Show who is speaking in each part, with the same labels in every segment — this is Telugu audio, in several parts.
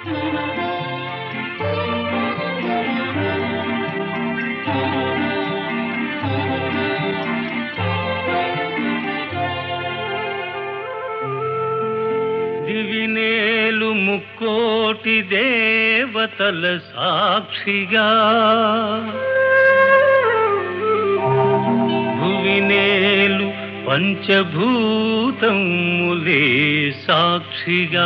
Speaker 1: దివినేలు ముక్కోటి దేవతల సాక్షిగా భువినేలు పంచభూతములే సాక్షిగా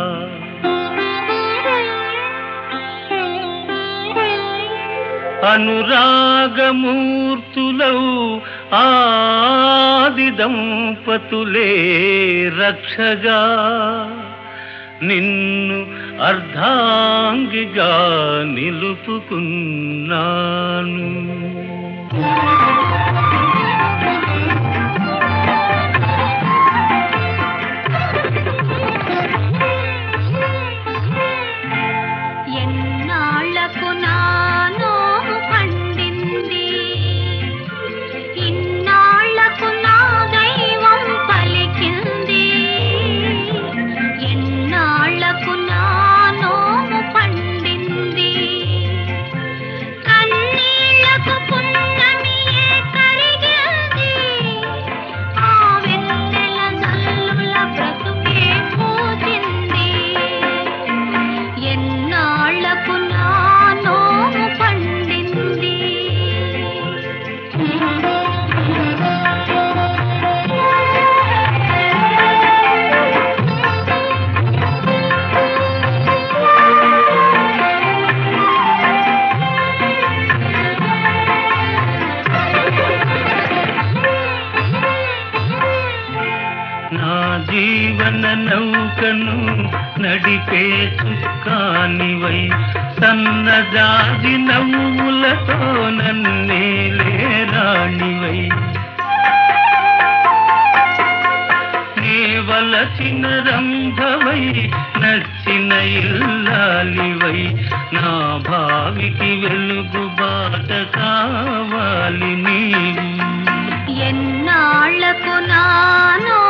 Speaker 1: అనురాగమూర్తులౌ ఆది దంపతులే రక్షగా నిన్ను అర్ధాంగిగా నిలుపుకున్నాను
Speaker 2: ఎన్నాళ్లకు నానో పండింది ఇన్నాళ్లకు నా దైవం పలికింది ఎన్నాళ్లకు నానో పండింది కన్నీళ్లకు పున్నమియే కరిగింది ఆ వెన్నెల జల్లుల బ్రతుకే పూజింది ఎన్నాళ్లకు నానో పండింది
Speaker 1: నా జీవన నౌకను నడిపే చుక్కానివై సన్నజాజి నవ్వులతో నన్నేలే రాణివై నేవలచిన రంభవై నచ్చిన ఇల్లాలివై నా భావికి వెలుగు బాట కావాలి నీవు
Speaker 2: ఎన్నాళ్లకు నానో